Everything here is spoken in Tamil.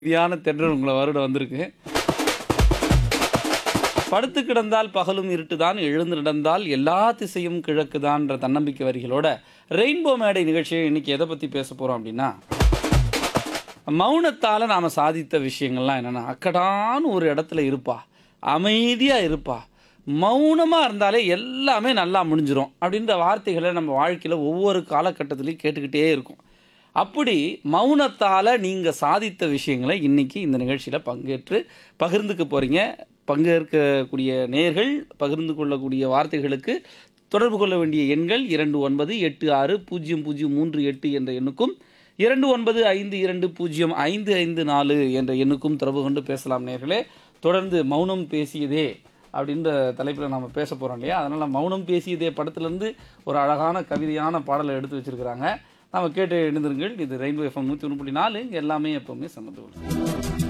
அமைதியான தென்றல் உங்களை வருட வந்திருக்கு படுத்து கிடந்தால் பகலும் இருட்டுதான் எழுந்து நடந்தால் எல்லா திசையும் கிழக்குதான்ற தன்னம்பிக்கை வரிகளோட ரெயின்போ மேடை நிகழ்ச்சியை இன்னைக்கு எதை பற்றி பேச போகிறோம் அப்படின்னா மௌனத்தால் நாம் சாதித்த விஷயங்கள்லாம் என்னென்னா அக்கடான்னு ஒரு இடத்துல இருப்பா அமைதியாக இருப்பா மௌனமாக இருந்தாலே எல்லாமே நல்லா முடிஞ்சிரும் அப்படின்ற வார்த்தைகளை நம்ம வாழ்க்கையில் ஒவ்வொரு காலகட்டத்திலையும் கேட்டுக்கிட்டே இருக்கும் அப்படி மௌனத்தால் நீங்கள் சாதித்த விஷயங்களை இன்றைக்கி இந்த நிகழ்ச்சியில் பங்கேற்று பகிர்ந்துக்க போகிறீங்க பங்கேற்கக்கூடிய நேர்கள் பகிர்ந்து கொள்ளக்கூடிய வார்த்தைகளுக்கு தொடர்பு கொள்ள வேண்டிய எண்கள் இரண்டு ஒன்பது எட்டு ஆறு பூஜ்ஜியம் பூஜ்ஜியம் மூன்று எட்டு என்ற எண்ணுக்கும் இரண்டு ஒன்பது ஐந்து இரண்டு பூஜ்ஜியம் ஐந்து ஐந்து நாலு என்ற எண்ணுக்கும் தொடர்பு கொண்டு பேசலாம் நேர்களே தொடர்ந்து மௌனம் பேசியதே அப்படின்ற தலைப்பில் நம்ம பேச போகிறோம் இல்லையா அதனால் மௌனம் பேசியதே படத்துலேருந்து ஒரு அழகான கவிதையான பாடலை எடுத்து வச்சுருக்கிறாங்க நம்ம கேட்டு எழுந்திருங்கள் இது ரெயின்போ எஃப்எம் நூற்றி ஒன்று புள்ளி நாலு இங்க எல்லாமே எப்போவுமே சம்மந்தம்